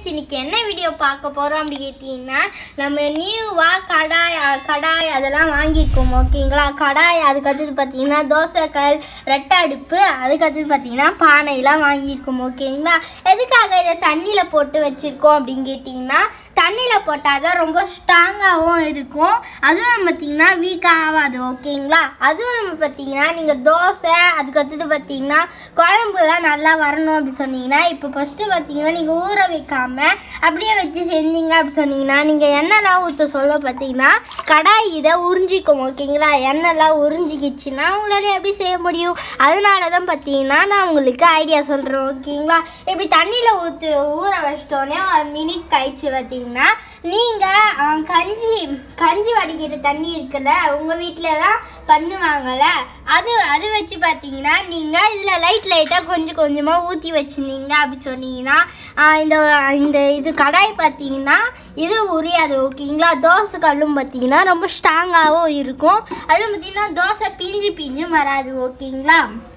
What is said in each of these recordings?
friends இன்னைக்கு என்ன video பார்க்க போகிறோம் அப்படி கேட்டிங்கன்னா நம்ம நியூவாக கடாய் அஹ், கடாய் அதெல்லாம் வாங்கியிருக்கோம் ஓகேங்களா கடாய் அதுக்கடுத்து பார்த்தீங்கன்னா தோசைக்கல் ரெட்டை அடுப்பு அதுக்கடுத்து பார்த்தீங்கன்னா பானையெல்லாம் வாங்கியிருக்கோம் ஓகேங்களா எதுக்காக இதை தண்ணியில் போட்டு வச்சுருக்கோம் அப்படின்னு கேட்டிங்கன்னா தண்ணியில் போட்டால் தான் ரொம்ப ஸ்ட்ராங்காகவும் இருக்கும் அதுவும் நம்ம பார்த்தீங்கன்னா வீக் ஆகாது ஓகேங்களா அதுவும் நம்ம பார்த்தீங்கன்னா நீங்கள் தோசை அதுக்கடுத்தது பார்த்தீங்கன்னா குழம்புலாம் நல்லா வரணும் அப்படி சொன்னீங்கன்னா இப்போ ஃபஸ்ட்டு பார்த்தீங்கன்னா நீங்கள் ஊற வைக்காம அப்படியே வச்சு செஞ்சீங்க அப்படி சொன்னீங்கன்னா நீங்கள் எண்ணெய்லாம் ஊற்ற சொல்ல பார்த்தீங்கன்னா கடாய் இதை உறிஞ்சிக்கும் ஓகேங்களா எண்ணெய்லாம் உறிஞ்சிக்கிச்சுன்னா உங்களால் எப்படி செய்ய முடியும் அதனால தான் பார்த்தீங்கன்னா நான் உங்களுக்கு ஐடியா சொல்கிறேன் ஓகேங்களா இப்படி தண்ணியில் ஊற்று ஊற வச்சிட்டோன்னே ஒரு மினிட் கழிச்சு பார்த்தீங்கன்னா நீங்கள் கஞ்சி கஞ்சி வடிக்கிற தண்ணி இருக்குல்ல உங்கள் வீட்டில் தான் பண்ணுவாங்கல்ல அது அது வச்சு பார்த்தீங்கன்னா நீங்கள் இதில் லைட் லைட்டாக கொஞ்சம் கொஞ்சமாக ஊற்றி வச்சுருந்தீங்க அப்படி சொன்னீங்கன்னா ஆஹ் இந்த இந்த இது கடாய் பார்த்தீங்கன்னா இது உரியாது ஓகேங்களா தோசை கல்லும் பார்த்தீங்கன்னா ரொம்ப ஸ்ட்ராங்காகவும் இருக்கும் அதில் பார்த்தீங்கன்னா தோசை பிஞ்சு பிஞ்சும் வராது ஓகேங்களா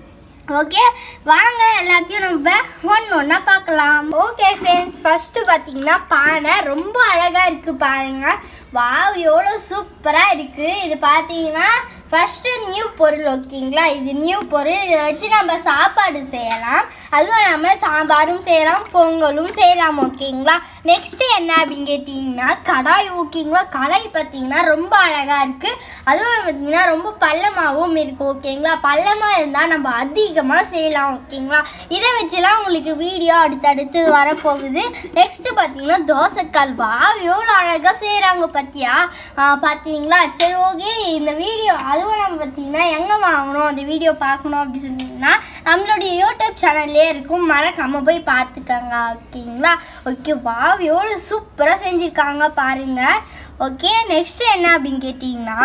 ஓகே வாங்க எல்லாத்தையும் நம்ம ஒன்று ஒன்றா பார்க்கலாம் ஓகே ஃப்ரெண்ட்ஸ் ஃபஸ்ட்டு பார்த்தீங்கன்னா பானை ரொம்ப அழகாக இருக்குது பாருங்க வாவ் எவ்வளோ சூப்பராக இருக்குது இது பார்த்தீங்கன்னா ஃபஸ்ட்டு நியூ பொருள் ஓகேங்களா இது நியூ பொருள் இதை வச்சு நம்ம சாப்பாடு செய்யலாம் அதுவும் இல்லாமல் சாம்பாரும் செய்யலாம் பொங்கலும் செய்யலாம் ஓகேங்களா நெக்ஸ்ட்டு என்ன அப்படின்னு கேட்டிங்கன்னா கடாய் ஓகேங்களா கடாய் பார்த்தீங்கன்னா ரொம்ப அழகாக இருக்குது அதுவும் பார்த்தீங்கன்னா ரொம்ப பள்ளமாகவும் இருக்குது ஓகேங்களா பள்ளமாக இருந்தால் நம்ம அதிகமாக செய்யலாம் ஓகேங்களா இதை வச்சுலாம் உங்களுக்கு வீடியோ அடுத்தடுத்து வரப்போகுது நெக்ஸ்ட்டு பார்த்தீங்கன்னா தோசைக்கல் வா எவ்வளோ அழகாக செய்கிறாங்க பார்த்தியா ஆ, பார்த்தீங்களா சரி ஓகே இந்த வீடியோ அதுவும் நம்ம பார்த்தீங்கன்னா எங்கே வாங்கணும் அந்த வீடியோ பார்க்கணும் அப்படி சொன்னீங்கன்னா நம்மளுடைய யூடியூப் சேனல்லே இருக்கும் மறக்காம போய் பார்த்துக்கோங்க ஓகேங்களா ஓகே வா எவ்வளோ சூப்பராக செஞ்சுருக்காங்க பாருங்க ஓகே நெக்ஸ்ட் என்ன அப்படின்னு கேட்டிங்கன்னா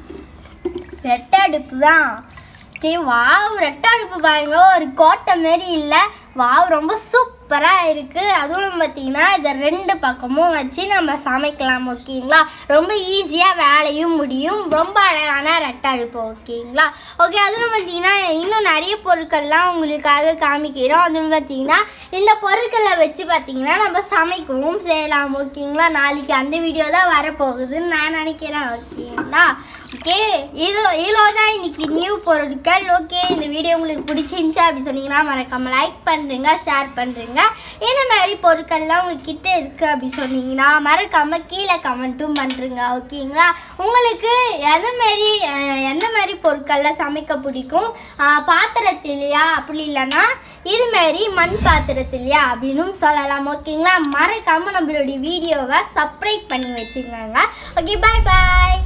ரெட்டை அடுப்பு தான் ஓகே வாவ் ரெட்டை அடுப்பு பாருங்க ஒரு கோட்டை மாரி இல்லை வாவ் ரொம்ப சூப்பராக இருக்குது அதுவும் பார்த்தீங்கன்னா இதை ரெண்டு பக்கமும் வச்சு நம்ம சமைக்கலாம் ஓகேங்களா ரொம்ப ஈஸியாக வேலையும் முடியும் ரொம்ப அழகான ரெட்டை அடுப்பு ஓகேங்களா ஓகே அதுவும் பார்த்தீங்கன்னா இன்னும் நிறைய பொருட்கள்லாம் உங்களுக்காக காமிக்கிறோம் அதுவும் பார்த்தீங்கன்னா இந்த பொருட்களை வச்சு பார்த்தீங்கன்னா நம்ம சமைக்கவும் செய்யலாம் ஓகேங்களா நாளைக்கு அந்த வீடியோ தான் வரப்போகுதுன்னு நான் நினைக்கிறேன் ஓகேங்களா ஓகே இவ்வளோ இவ்வளோ தான் இன்னைக்கு நியூ பொருட்கள் ஓகே இந்த வீடியோ உங்களுக்கு பிடிச்சிருந்துச்சு அப்படி சொன்னீங்கன்னா மறக்காம லைக் பண்ணுறீங்க ஷேர் பண்ணுறீங்க என்ன மாதிரி பொருட்கள்லாம் உங்ககிட்ட இருக்குது அப்படி சொன்னீங்கன்னா மறக்காம கீழே கமெண்ட்டும் பண்ணுறீங்க ஓகேங்களா உங்களுக்கு எது மாரி அஹ், எந்த மாதிரி பொருட்களில் சமைக்க பிடிக்கும் அஹ், பாத்திரத்திலையா அப்படி இல்லைன்னா இது மாதிரி மண் பாத்திரத்திலையா அப்படின்னு சொல்லலாம் ஓகேங்களா மறக்காம நம்மளுடைய வீடியோவை சப்ஸ்கிரைப் பண்ணி வச்சுக்கோங்க ஓகே பாய் பாய்